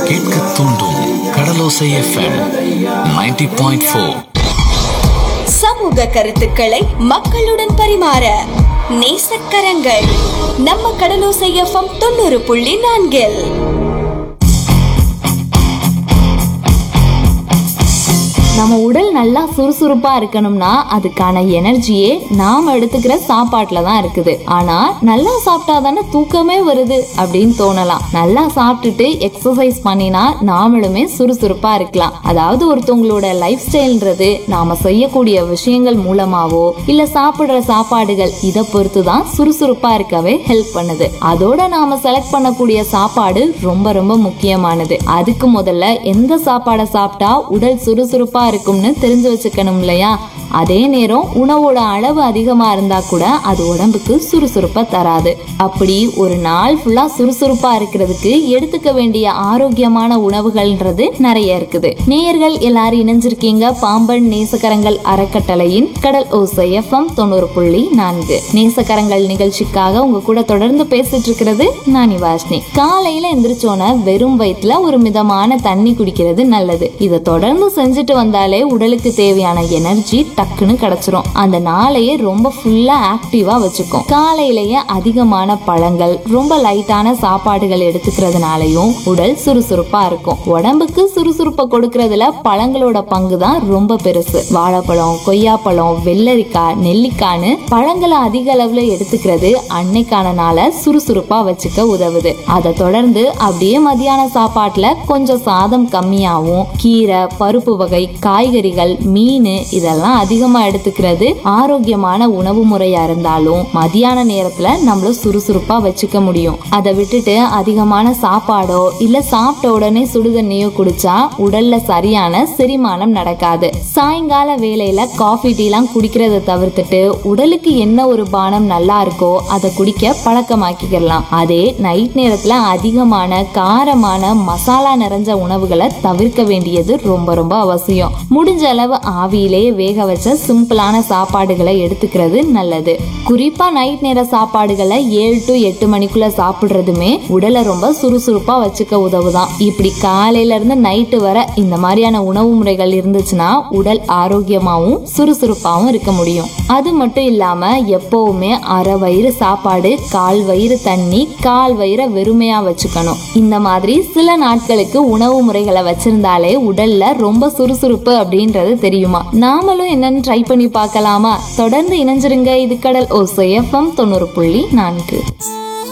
கேட்க தூண்டும் கடலோசை FM 90.4 point four சமூக கருத்துக்களை மக்களுடன் பரிமாற நேசக்கரங்கள் நம்ம கடலோசை எஃப்எம் தொண்ணூறு புள்ளி நான்கில் நம்ம உடல் நல்லா சுறுசுறுப்பா இருக்கணும்னா அதுக்கான எனர்ஜியே நாம எடுத்துக்கிற சாப்பாட்டுல தான் இருக்குது ஆனா நல்லா சாப்பிட்டா தானே தூக்கமே வருது அப்படின்னு தோணலாம் நல்லா சாப்பிட்டுட்டு எக்ஸசைஸ் பண்ணினா நாமளுமே சுறுசுறுப்பா இருக்கலாம் அதாவது ஒருத்தவங்களோட லைஃப் ஸ்டைல்ன்றது நாம செய்யக்கூடிய விஷயங்கள் மூலமாவோ இல்ல சாப்பிடுற சாப்பாடுகள் இதை பொறுத்து தான் சுறுசுறுப்பா இருக்கவே ஹெல்ப் பண்ணுது அதோட நாம செலக்ட் பண்ணக்கூடிய சாப்பாடு ரொம்ப ரொம்ப முக்கியமானது அதுக்கு முதல்ல எந்த சாப்பாடை சாப்பிட்டா உடல் சுறுசுறுப்பா இருக்கும்னு தெரிஞ்சு வச்சுக்கணும் இல்லையா அதே நேரம் உணவோட அளவு அதிகமா இருந்தா கூட அது உடம்புக்கு சுறுசுறுப்பை தராது அப்படி ஒரு நாள் ஃபுல்லா சுறுசுறுப்பா இருக்கிறதுக்கு எடுத்துக்க வேண்டிய ஆரோக்கியமான உணவுகள்ன்றது நிறைய இருக்குது நேயர்கள் எல்லாரும் இணைஞ்சிருக்கீங்க பாம்பன் நேசக்கரங்கள் அறக்கட்டளையின் கடல் ஓசை எஃப்எம் தொண்ணூறு புள்ளி நான்கு நேசக்கரங்கள் நிகழ்ச்சிக்காக உங்க கூட தொடர்ந்து பேசிட்டு இருக்கிறது நான் வாஷ்னி காலையில எந்திரிச்சோன வெறும் வயிற்றுல ஒரு மிதமான தண்ணி குடிக்கிறது நல்லது இதை தொடர்ந்து செஞ்சுட்டு வந்தாலே உடலுக்கு தேவையான எனர்ஜி டக்குன்னு கிடைச்சிரும் அந்த நாளையே ரொம்ப ஃபுல்லா ஆக்டிவா வச்சுக்கும் காலையிலேயே அதிகமான பழங்கள் ரொம்ப லைட்டான சாப்பாடுகள் எடுத்துக்கிறதுனாலையும் உடல் சுறுசுறுப்பா இருக்கும் உடம்புக்கு சுறுசுறுப்பை கொடுக்கறதுல பழங்களோட பங்கு தான் ரொம்ப பெருசு வாழைப்பழம் கொய்யாப்பழம் வெள்ளரிக்காய் நெல்லிக்கான்னு பழங்களை அதிக அளவுல எடுத்துக்கிறது அன்னைக்கான நாளை சுறுசுறுப்பா வச்சுக்க உதவுது அதை தொடர்ந்து அப்படியே மதியான சாப்பாட்டுல கொஞ்சம் சாதம் கம்மியாவும் கீரை பருப்பு வகை காய்கறிகள் மீன் இதெல்லாம் அதிகமா எடுத்துக்கிறது ஆரோக்கியமான உணவு முறையா இருந்தாலும் மதியான நேரத்துல நம்மள சுறுசுறுப்பா வச்சுக்க முடியும் அதை விட்டுட்டு அதிகமான சாப்பாடோ இல்ல சாப்பிட்ட உடனே சுடுதண்ணியோ குடிச்சா உடல்ல சரியான செரிமானம் நடக்காது சாயங்கால வேலையில காஃபி டீலாம் குடிக்கிறத தவிர்த்துட்டு உடலுக்கு என்ன ஒரு பானம் நல்லா இருக்கோ அதை குடிக்க பழக்கமாக்கிக்கலாம் அதே நைட் நேரத்துல அதிகமான காரமான மசாலா நிறைஞ்ச உணவுகளை தவிர்க்க வேண்டியது ரொம்ப ரொம்ப அவசியம் முடிஞ்ச அளவு ஆவியிலேயே வேக வச்ச சிம்பிளான சாப்பாடுகளை எடுத்துக்கிறது நல்லது குறிப்பா நைட் நேர சாப்பாடுகளை ஏழு டு எட்டு மணிக்குள்ள சாப்பிடுறதுமே உடலை ரொம்ப சுறுசுறுப்பா வச்சுக்க உதவுதான் இப்படி காலையில இருந்து நைட்டு வர இந்த மாதிரியான உணவு முறைகள் இருந்துச்சுன்னா உடல் ஆரோக்கியமாவும் சுறுசுறுப்பாவும் இருக்க முடியும் அது மட்டும் இல்லாம எப்பவுமே அரை வயிறு சாப்பாடு கால் வயிறு தண்ணி கால் வயிறை வெறுமையா வச்சுக்கணும் இந்த மாதிரி சில நாட்களுக்கு உணவு முறைகளை வச்சிருந்தாலே உடல்ல ரொம்ப சுறுசுறுப்பு அப்படின்றது தெரியுமா நாமளும் என்னன்னு ட்ரை பண்ணி பார்க்கலாமா தொடர்ந்து இணைஞ்சிருங்க இது கடல் ஓசை எஃப்எம் தொண்ணூறு புள்ளி நான்கு